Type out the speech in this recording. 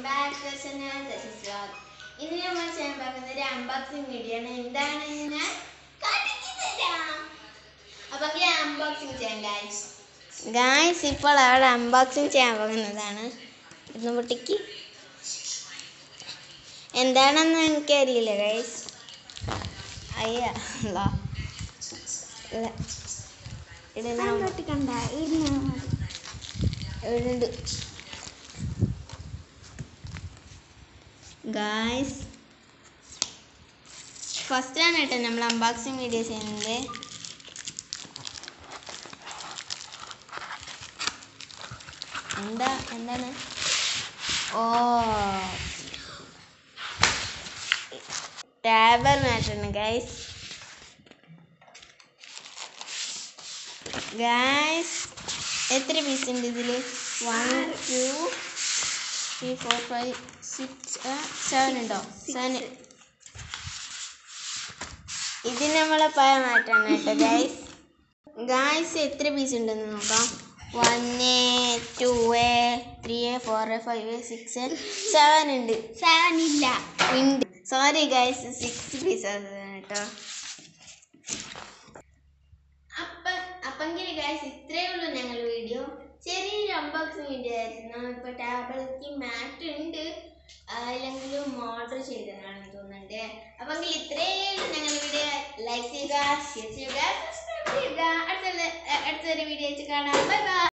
Back to channel ഇന്ന് നമ്മൾ ചെയ്യാൻ പോകുന്നത് ഒരു അൺബോക്സിംഗ് വീഡിയോ ആണ് എന്താണെന്ന് ഞാൻ കാണിച്ചു തരാം അപ്പൊ അൺബോക്സിംഗ് ചെയ്യാം ഗായ്സ് ഗായ്സ് ഇപ്പോൾ അവിടെ അൺബോക്സിംഗ് ചെയ്യാൻ പോകുന്നതാണ് ഇന്ന് പൊട്ടിക്ക് എന്താണെന്ന് എനിക്കറിയില്ല ഗൈസ് അയ്യ അല്ല. ഇല്ല. ഇടുന്ന കണ്ട ഇടുന്നുണ്ട് ഗായ്സ് ഫസ്റ്റാണ് കേട്ടോ നമ്മൾ അൺബോക്സിങ് വീഡിയോ ചെയ്യുന്നത് എന്താ എന്താണ് ഓ ടേബിൾ മാറ്റാണ് ഗൈസ് ഗൈസ് എത്ര പീസ് ഉണ്ട് ഇതിൽ one two three four five six seven ഉണ്ടോ സെവൻ ഇത് നമ്മളെ പഴ മാറ്റാണ് കേട്ടോ ഗൈസ് ഗായ്സ് എത്ര പീസ് ഉണ്ടെന്ന് നോക്കാം one two three four five six seven ഉണ്ട് സെവൻ ഇല്ല ഉണ്ട് സോറി ഗൈസ് സിക്സ് പീസസ് കേട്ടോ അപ്പൊ അപ്പെങ്കിൽ ഗൈസ് ഇത്രയേ ഉള്ളൂ ഞങ്ങൾ വീഡിയോ ചെറിയൊരു അൺബോക്സിങ് വീഡിയോ ആയിരുന്നു ഇപ്പൊ ടാബ്ലറ്റ് മാറ്റ് ഉണ്ട് അല്ലെങ്കിലും ഓർഡർ ചെയ്തതാണെന്ന് തോന്നുന്നുണ്ട് അപ്പെങ്കിൽ ഇത്രയേ ഉള്ളൂ ഞങ്ങൾ വീഡിയോ ലൈക്ക് ചെയ്യുക ഷെയർ ചെയ്യുക സബ്സ്ക്രൈബ് ചെയ്യുക അടുത്ത അടുത്തൊരു വീഡിയോ വെച്ച് കാണാം ബൈ ബൈ